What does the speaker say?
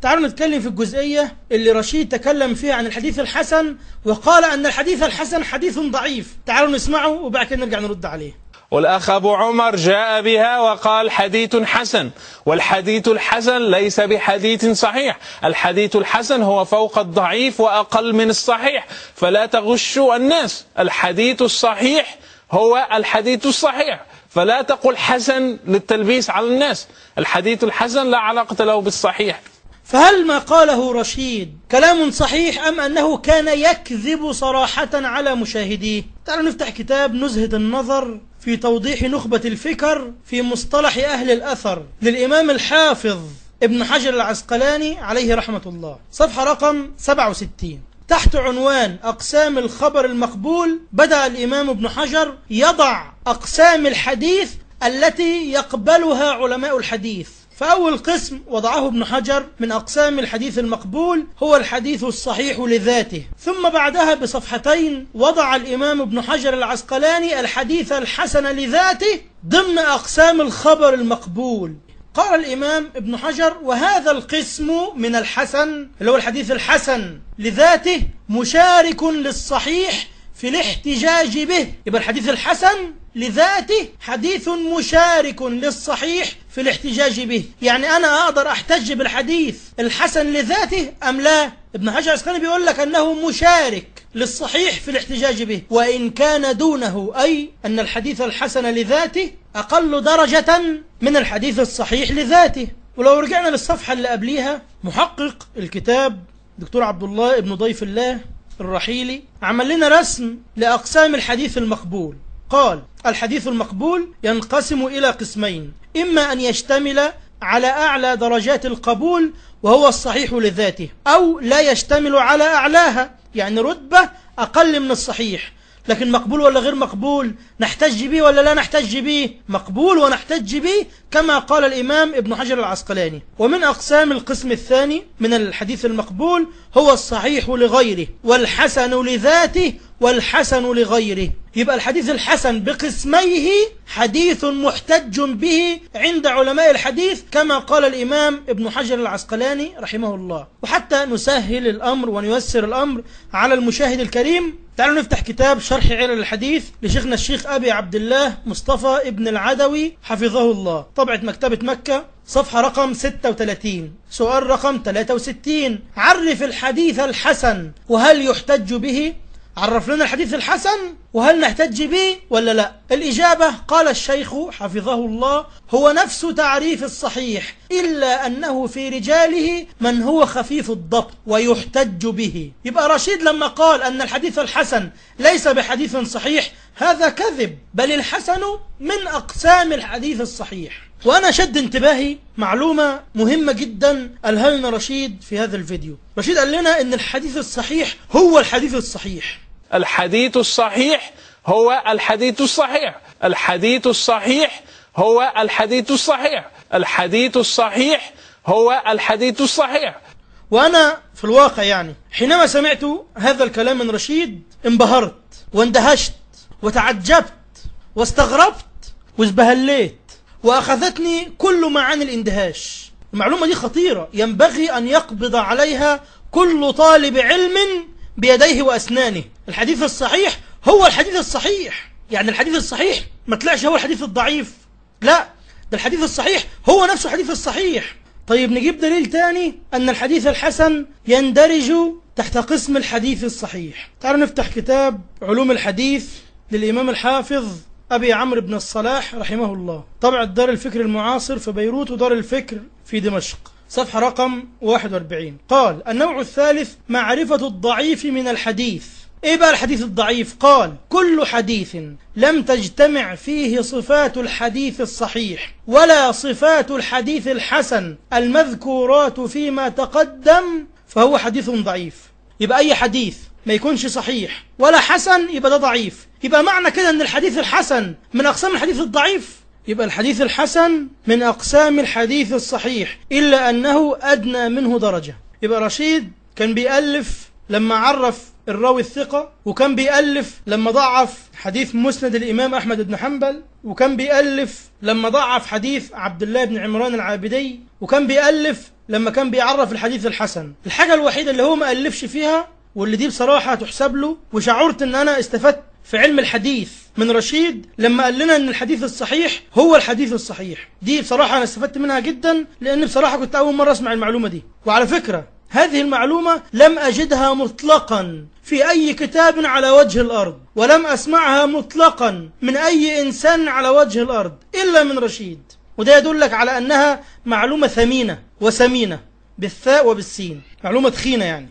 تعالوا نتكلم في الجزئية اللي رشيد تكلم فيها عن الحديث الحسن وقال أن الحديث الحسن حديث ضعيف تعالوا نسمعه وبعد كده نرجع نرد عليه والأخ أبو عمر جاء بها وقال حديث حسن والحديث الحسن ليس بحديث صحيح الحديث الحسن هو فوق الضعيف وأقل من الصحيح فلا تغشوا الناس الحديث الصحيح هو الحديث الصحيح فلا تقل حسن للتلبيس على الناس الحديث الحسن لا علاقة له بالصحيح فهل ما قاله رشيد كلام صحيح أم أنه كان يكذب صراحة على مشاهديه تعالوا نفتح كتاب نزهة النظر في توضيح نخبة الفكر في مصطلح أهل الأثر للإمام الحافظ ابن حجر العسقلاني عليه رحمة الله صفحة رقم 67 تحت عنوان أقسام الخبر المقبول بدأ الإمام ابن حجر يضع أقسام الحديث التي يقبلها علماء الحديث فأول قسم وضعه ابن حجر من أقسام الحديث المقبول هو الحديث الصحيح لذاته ثم بعدها بصفحتين وضع الإمام ابن حجر العسقلاني الحديث الحسن لذاته ضمن أقسام الخبر المقبول قال الإمام ابن حجر وهذا القسم من الحسن اللي هو الحديث الحسن لذاته مشارك للصحيح في الاحتجاج به يبقى الحديث الحسن لذاته حديث مشارك للصحيح في الاحتجاج به يعني أنا أقدر أحتج بالحديث الحسن لذاته أم لا ابن حجر العسقلاني بيقول لك أنه مشارك للصحيح في الاحتجاج به وإن كان دونه أي أن الحديث الحسن لذاته أقل درجة من الحديث الصحيح لذاته ولو رجعنا للصفحة اللي قبليها محقق الكتاب دكتور عبد الله ابن ضيف الله الرحيلي عمل لنا رسم لأقسام الحديث المقبول قال الحديث المقبول ينقسم إلى قسمين إما أن يشتمل على أعلى درجات القبول وهو الصحيح لذاته أو لا يشتمل على أعلاها يعني رتبة أقل من الصحيح لكن مقبول ولا غير مقبول نحتج به ولا لا نحتج به مقبول ونحتج به كما قال الإمام ابن حجر العسقلاني ومن أقسام القسم الثاني من الحديث المقبول هو الصحيح لغيره والحسن لذاته والحسن لغيره يبقى الحديث الحسن بقسميه حديث محتج به عند علماء الحديث كما قال الإمام ابن حجر العسقلاني رحمه الله وحتى نسهل الأمر ونيسر الأمر على المشاهد الكريم تعالوا نفتح كتاب شرح علل الحديث لشيخنا الشيخ أبي عبد الله مصطفى ابن العدوي حفظه الله طبعة مكتبة مكة صفحة رقم 36 سؤال رقم 63 عرف الحديث الحسن وهل يحتج به عرف لنا الحديث الحسن وهل نحتج به ولا لا الإجابة قال الشيخ حفظه الله هو نفس تعريف الصحيح إلا أنه في رجاله من هو خفيف الضبط ويحتج به يبقى رشيد لما قال أن الحديث الحسن ليس بحديث صحيح هذا كذب بل الحسن من أقسام الحديث الصحيح وأنا شد انتباهي معلومة مهمة جدا قالها لنا رشيد في هذا الفيديو رشيد قال لنا أن الحديث الصحيح هو الحديث الصحيح الحديث الصحيح هو الحديث الصحيح الحديث الصحيح هو الحديث الصحيح الحديث الصحيح هو الحديث الصحيح وأنا في الواقع يعني حينما سمعت هذا الكلام من رشيد انبهرت واندهشت وتعجبت واستغربت وازبهليت وأخذتني كل معاني الاندهاش المعلومة دي خطيرة ينبغي أن يقبض عليها كل طالب علم بيديه وأسنانه الحديث الصحيح هو الحديث الصحيح يعني الحديث الصحيح ما طلعش هو الحديث الضعيف لا ده الحديث الصحيح هو نفسه الحديث الصحيح طيب نجيب دليل تاني أن الحديث الحسن يندرج تحت قسم الحديث الصحيح تعالوا نفتح كتاب علوم الحديث للإمام الحافظ أبي عمرو بن الصلاح رحمه الله طبع دار الفكر المعاصر في بيروت ودار الفكر في دمشق صفحة رقم 41 قال النوع الثالث معرفة الضعيف من الحديث ايه بقى الحديث الضعيف قال كل حديث لم تجتمع فيه صفات الحديث الصحيح ولا صفات الحديث الحسن المذكورات فيما تقدم فهو حديث ضعيف يبقى اي حديث ما يكونش صحيح ولا حسن يبقى ده ضعيف يبقى معنى كده ان الحديث الحسن من اقسام الحديث الضعيف يبقى الحديث الحسن من أقسام الحديث الصحيح إلا أنه أدنى منه درجة يبقى رشيد كان بيألف لما عرف الراوي الثقة وكان بيألف لما ضعف حديث مسند الإمام أحمد بن حنبل وكان بيألف لما ضعف حديث عبد الله بن عمران العابدي وكان بيألف لما كان بيعرف الحديث الحسن الحاجة الوحيدة اللي هو ما ألفش فيها واللي دي بصراحة تحسب له وشعرت ان انا استفدت في علم الحديث من رشيد لما قال لنا ان الحديث الصحيح هو الحديث الصحيح دي بصراحة انا استفدت منها جدا لان بصراحة كنت اول مرة اسمع المعلومة دي وعلى فكرة هذه المعلومة لم أجدها مطلقا في أي كتاب على وجه الأرض ولم أسمعها مطلقا من أي إنسان على وجه الأرض إلا من رشيد وده يدلك على أنها معلومة ثمينة وسمينة بالثاء وبالسين معلومة تخينة يعني